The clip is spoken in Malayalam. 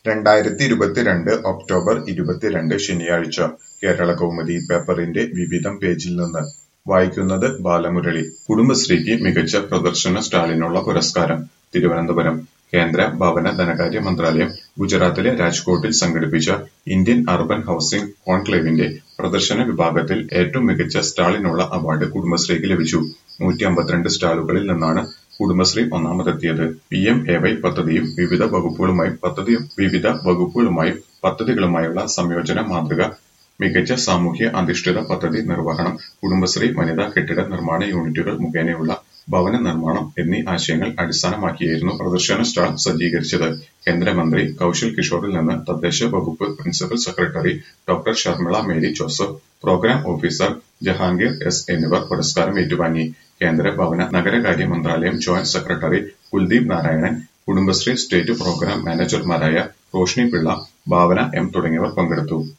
രണ്ടായിരത്തി ഇരുപത്തിരണ്ട് ഒക്ടോബർ ഇരുപത്തിരണ്ട് ശനിയാഴ്ച കേരളകൗമുദി പേപ്പറിന്റെ വിവിധം പേജിൽ നിന്ന് വായിക്കുന്നത് ബാലമുരളി കുടുംബശ്രീക്ക് മികച്ച പ്രദർശന സ്റ്റാളിനുള്ള പുരസ്കാരം തിരുവനന്തപുരം കേന്ദ്ര ഭവന ധനകാര്യ മന്ത്രാലയം ഗുജറാത്തിലെ രാജ്കോട്ടിൽ സംഘടിപ്പിച്ച ഇന്ത്യൻ അർബൻ ഹൗസിംഗ് കോൺക്ലേവിന്റെ പ്രദർശന വിഭാഗത്തിൽ ഏറ്റവും മികച്ച സ്റ്റാളിനുള്ള അവാർഡ് കുടുംബശ്രീക്ക് ലഭിച്ചു നൂറ്റി അമ്പത്തിരണ്ട് സ്റ്റാളുകളിൽ നിന്നാണ് കുടുംബശ്രീ ഒന്നാമതെത്തിയത് പി എം എ വൈ പദ്ധതിയും വിവിധ വകുപ്പുകളുമായും പദ്ധതി വിവിധ വകുപ്പുകളുമായും പദ്ധതികളുമായുള്ള സംയോജന മാതൃക മികച്ച സാമൂഹ്യ അധിഷ്ഠിത പദ്ധതി നിർവഹണം കുടുംബശ്രീ വനിതാ കെട്ടിട നിർമ്മാണ യൂണിറ്റുകൾ മുഖേനയുള്ള ഭവന നിർമ്മാണം എന്നീ ആശയങ്ങൾ അടിസ്ഥാനമാക്കിയായിരുന്നു പ്രദർശന സ്റ്റാൾ സജ്ജീകരിച്ചത് കേന്ദ്രമന്ത്രി കൌശൽ കിഷോറിൽ നിന്ന് തദ്ദേശ വകുപ്പ് principal secretary doctor Sharmila Mary Joseph programme officer Jahangir S എന്നിവർ പുരസ്കാരം ഏറ്റുവാങ്ങി കേന്ദ്ര ഭവന നഗരകാര്യ മന്ത്രാലയം joint secretary Kuldeep Narayanan Kudumbashree state programme മാനേജർമാരായ റോഷ്നി പിള്ള ഭാവന എം തുടങ്ങിയവർ പങ്കെടുത്തു